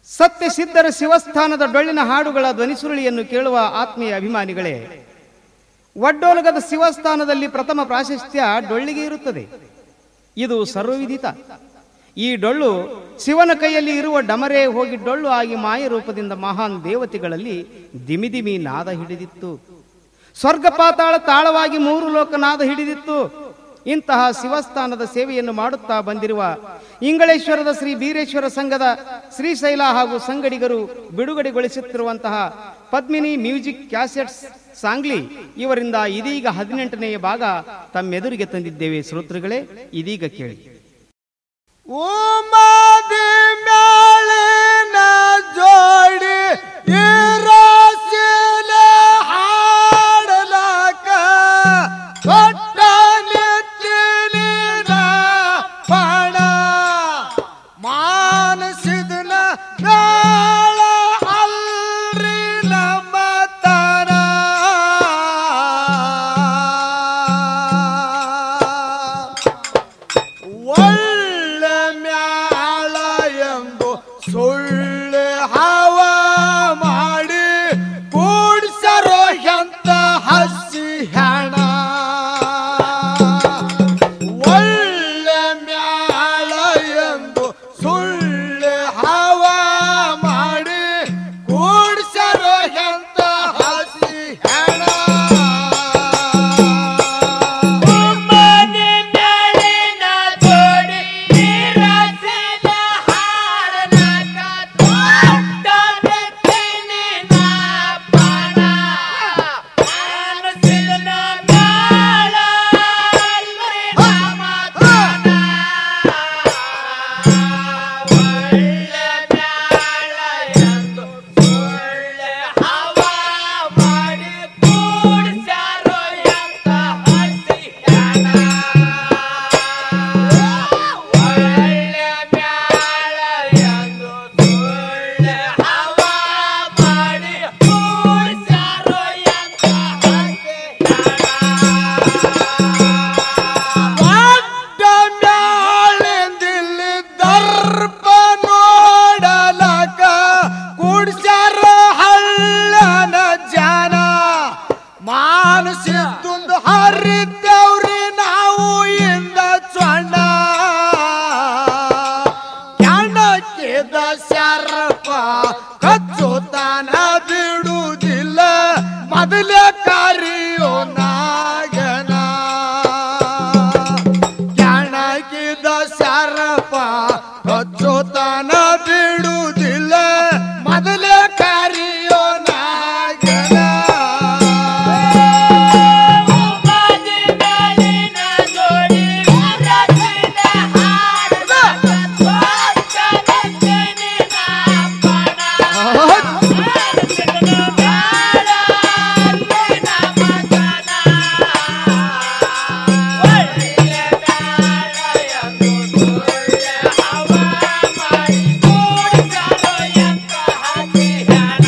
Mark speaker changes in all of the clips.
Speaker 1: ಸತ್ಯ ಸಿದ್ಧರ ಶಿವಸ್ಥಾನದ ಡೊಳ್ಳಿನ ಹಾಡುಗಳ ಧ್ವನಿಸುರುಳಿಯನ್ನು ಕೇಳುವ ಆತ್ಮೀಯ ಅಭಿಮಾನಿಗಳೇ ಒಡ್ಡೋಲಗದ ಶಿವಸ್ಥಾನದಲ್ಲಿ ಪ್ರಥಮ ಪ್ರಾಶಸ್ತ್ಯ ಡೊಳ್ಳಿಗೆ ಇರುತ್ತದೆ ಇದು ಸರ್ವವಿದಿತ ಈ ಡೊಳ್ಳು ಶಿವನ ಕೈಯಲ್ಲಿ ಇರುವ ಡಮರೆ ಹೋಗಿ ಡೊಳ್ಳು ಆಗಿ ಮಾಯ ರೂಪದಿಂದ ಮಹಾನ್ ದೇವತೆಗಳಲ್ಲಿ ದಿಮಿದಿಮಿ ನಾದ ಹಿಡಿದಿತ್ತು ಸ್ವರ್ಗ ಪಾತಾಳ ತಾಳವಾಗಿ ಮೂರು ಲೋಕ ನಾದ ಹಿಡಿದಿತ್ತು ಇಂತಹ ಶಿವಸ್ಥಾನದ ಸೇವೆಯನ್ನು ಮಾಡುತ್ತಾ ಬಂದಿರುವ ಇಂಗಳೇಶ್ವರದ ಶ್ರೀ ಬೀರೇಶ್ವರ ಸಂಘದ ಶ್ರೀಶೈಲ ಹಾಗೂ ಸಂಗಡಿಗರು ಬಿಡುಗಡೆಗೊಳಿಸುತ್ತಿರುವಂತಹ ಪದ್ಮಿನಿ ಮ್ಯೂಸಿಕ್ ಕ್ಯಾಸೆಟ್ಸ್ ಸಾಂಗ್ಲಿ ಇವರಿಂದ ಇದೀಗ ಹದಿನೆಂಟನೆಯ ಭಾಗ ತಮ್ಮೆದುರಿಗೆ ತಂದಿದ್ದೇವೆ ಶ್ರೋತೃಗಳೇ ಇದೀಗ ಕೇಳಿ
Speaker 2: ಉಮಾದಿ ಮ್ಯಾಲಿನ ಜೋಡಿ ಇರಸಿಲ ಹಾಡಲಾಕ ಕೊಟ್ಟ ನೆತ್ತಿಲಿನ ಪಣ ಮಾನಸಿದನ ನಾಳ ಅಲ್ರಿ ನಮ್ಮ ಒಳ್ಳೆ ಮ್ಯಾಳ ಎಂದು ಸುಳ್ಳು ಹವ ಮಾಡಿ ಕೂಡ್ಸರೋ ಎಂತ ಹಸಿ ಹೆಣ ಒಳ್ಳೆ ಮ್ಯಾಳ ಎಂದು ಸುಳ್ಳು ಹವ ಮಾಡಿ ಕೂಡ್ಸರೋ ಎಂತ ಹಸಿ ಹೆಣ
Speaker 3: ಉಮ್ಮನೆ ಮ್ಯಾಲಿನ ಜೋಡಿ ಇರಸಿಲ ಹಾಡಲಾಕ ದೊಡ್ಡ ನೆತ್ತಿನಿನ ಪಣ. ಮಾನಸಿದನ ಮ್ಯಾಲ ಅಲ್ರಿ ನಮ್ಮ ತನ. ಒಳ್ಳೆ ಮ್ಯಾಳ ಎಂದು ಸುಳ್ಳೆ ಹವ ಮಾಡಿ ಕೂಡ್ಸ್ಯಾರೋ ಎಂತ ಹಸಿ ಹೆಣ. ಒಳ್ಳೆ ಮ್ಯಾಳ ಎಂದು ಸುಳ್ಳೆ ಹವ ಮಾಡಿ ಕೂಡ್ಸ್ಯಾರೋ ಎಂತ ಹಸಿ
Speaker 2: ದೊಡ್ಡ ಮ್ಯಾಳಿಂದಿಲ್ಲಿ ದರ್ಪ ನೋಡಲಕ ಕುಡ್ಸ್ಯಾರ ಹಳ್ಳನ ಜನ ಮಾನಸಿದ್ದುಂದು ಹರಿದ್ದೇವ್ರಿ ನಾವು ಇಂದ ಚೊಣ್ಣ ಕೆಣಕಿದ ಶರಪ ಕಚ್ಚುತ್ತಾನ ಬಿಡುವುದಿಲ್ಲ ಮೊದಲೇ ಕರಿಯೋ ನಾಗನ ಕೆಣಕಿದ ಶರಪ ಕಚ್ಚುತ್ತಾನ ಬಿಡುವುದಿಲ್ಲ ಮೊದಲೇ ಕರಿಯೋ ನಾಗನ
Speaker 3: ಉಮ್ಮನೆ ಮ್ಯಾಲಿನ ಜೋಡಿ ಇರಸಿಲ ಹಾಡಲಾಕ ದೊಡ್ಡ ನೆತ್ತಿನಿನ ಪಣ. ಮಾನಸಿದನ ಮ್ಯಾಲ ಅಲ್ರಿ ನಮ್ಮ ತನ. ಒಳ್ಳೆ ಮ್ಯಾಳ ಎಂದು ಸುಳ್ಳೆ ಹವ ಮಾಡಿ ಕೂಡ್ಸ್ಯಾರೋ ಎಂತ ಹಸಿ ಹೆಣ.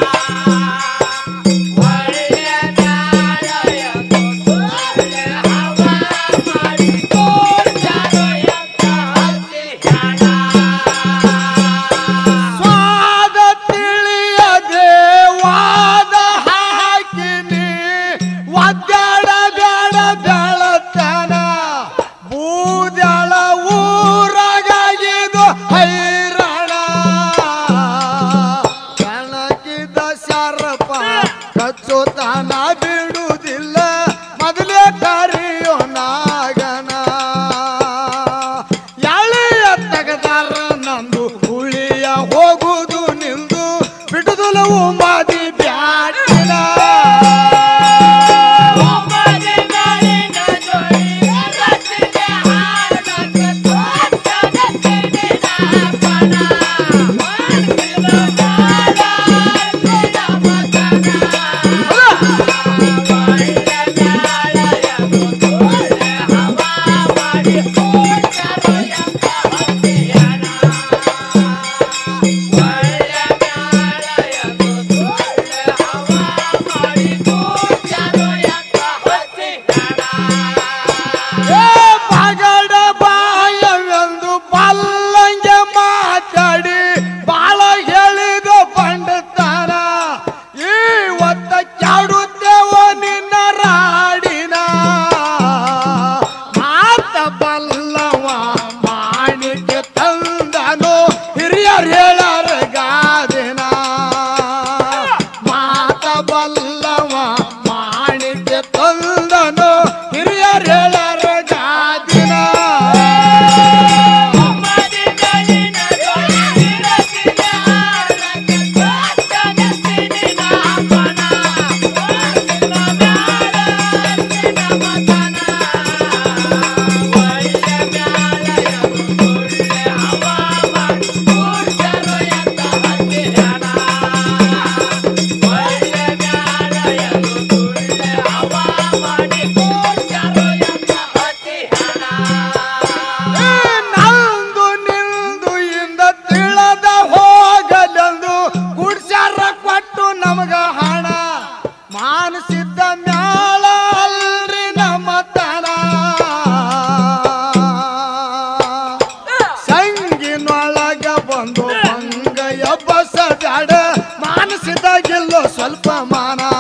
Speaker 3: ಒಳ್ಳೆ ಮ್ಯಾಳ ಎಂದು ಸುಳ್ಳೆ ಹವ ಮಾಡಿ ಕೂಡ್ಸ್ಯಾರೋ ಎಂತ ಹಸಿ ಹೆಣ.
Speaker 2: ಸ್ವಾದ ತಿಳಿಯದೆ ವಾದ ಹಾಕಿನಿ ಒದ್ದಾಡ ಬೇಡ ಬೆಳತನ ಬೂದ್ಯಾಳ ಊರಾಗಿದು ಹೈರಾಣ ಕಣಕಿದ ಶರಪ ಕಚ್ಚುತ್ತಾನ ಬಿಡುವುದಿಲ್ಲ ಮೊದಲೇ ಕರಿಯೋ ನಾಗನ ಎಳೆಯ ತೆಗದಾರ ನಂದು ಹುಳಿಯ ಹೋಗುದು ನಿಂದು ಬಿಡುದಲವು ಮಾದಿ ಬ್ಯಾಟಿನ
Speaker 3: ಒಮ್ಮನೆ ಮ್ಯಾಲಿನ ಜೋಡಿ ಇರಸಿಲ ಹಾಡಲಾಕ ದೊಡ್ಡ ನೆತ್ತಿನಿನ ಪಣ. ಮಾನಸಿದನ ಮ್ಯಾಲ ಅಲ್ರಿ ನಮ್ಮ ತನ. ಒಳ್ಳೆ ಮ್ಯಾಳ ಎಂದು ಸುಳ್ಳೆ ಹವ ಮಾಡಿ ಕೂಡ್ಸ್ಯಾರೋ ಎಂತ ಹಸಿ ಹೆಣ. ಒಳ್ಳೆ ಮ್ಯಾಳ ಎಂದು
Speaker 2: ಹಿರಿಯರ್ ಹೇಳಾರ ಗಾದಿನ ಮಾತ ಬಲ್ಲವ ಮಾಣಿಕ್ಯ ತಂದನು ಹಿರಿಯರ್ ಹೇಳಾರ ಗಾದಿನ ಏ, ನಂದು ನಿಂದು ಇಂದ ತಿಳದ ಹೋಗಲೆಂದು ಗುಡ್ಸ್ಯಾರ ಕೊಟ್ಟು ನಮಗ ಹಣ ಮಾನಸಿದ್ದ ಮ್ಯಾಳ ಅಲ್ರಿ ನಮ್ಮ ತನ ಸಂಗಿನೊಳಗ ಬಂದು ಮಂಗ ಎಬ್ಬಸ ಜಾಡ ಮಾನಸಿದಾಗಿಲ್ಲೋ ಸ್ವಲ್ಪ ಮಾನ